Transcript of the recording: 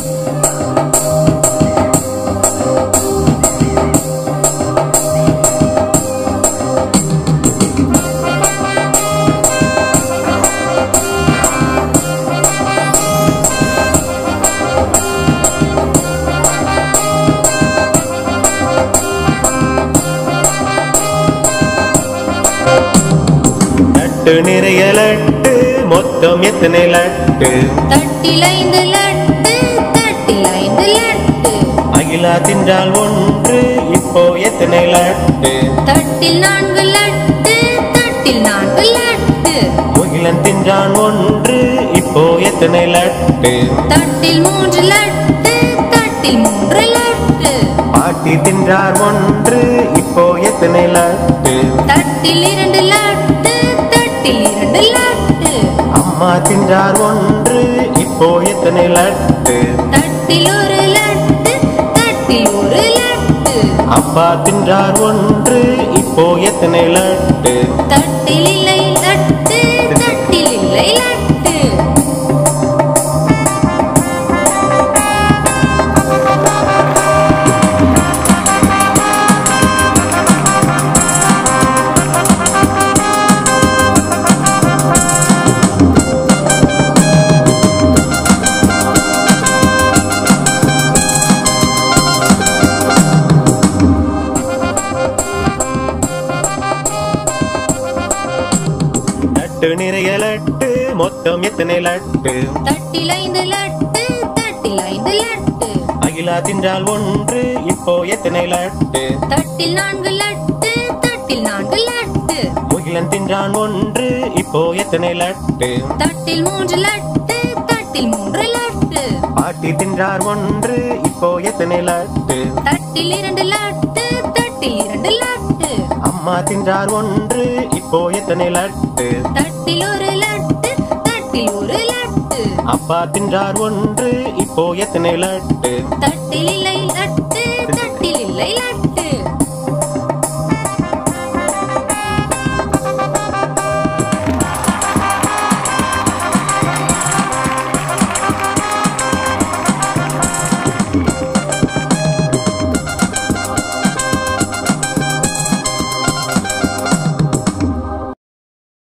லட்டு நிறைய லட்டு மொத்தம் எத்தனை லட்டு தட்டில் ஐந்து லட்டு தட்டில் ஐந்து லட்டு அகிலா தின்றால் ஒன்று இப்போ எத்தனை லட்டு தட்டில் நான்கு லட்டு தட்டில் நான்கு லட்டு முகிலன் தின்றான் ஒன்று இப்போ எத்தனை லட்டு தட்டில் மூன்று லட்டு தட்டில் மூன்று லட்டு பாட்டி தின்றார் ஒன்று இப்போ எத்தனை லட்டு தட்டில் இரண்டு லட்டு தட்டில் இரண்டு லட்டு அம்மா தின்றார் ஒன்று இப்போ எத்தனை லட்டு தட்டில் ஒரு லட்டு தட்டில் ஒரு லட்டு அப்பா தின்றார் ஒன்று இப்போ எத்தனை லட்டு தட்டில் இல்லை லட்டு தட்டில் இல்லை லட்டு லட்டு நிறைய லட்டு மொத்தம் எத்தனை லட்டு தட்டில் ஐந்து லட்டு தட்டில் ஐந்து லட்டு அகிலா தின்றால் ஒன்று இப்போ எத்தனை லட்டு தட்டில் நான்கு லட்டு தட்டில் நான்கு லட்டு முகிலன் தின்றான் ஒன்று இப்போ எத்தனை லட்டு தட்டில் மூன்று லட்டு தட்டில் மூன்று லட்டு பாட்டி தின்றார் ஒன்று இப்போ எத்தனை லட்டு தட்டில் இரண்டு லட்டு தட்டில் இரண்டு லட்டு அம்மா தின்றார் ஒன்று இப்போ எத்தனை லட்டு தட்டில் ஒரு லட்டு தட்டில் ஒரு லட்டு அப்பா தின்றார் ஒன்று இப்போ எத்தனை லட்டு தட்டில் இல்லை லட்டு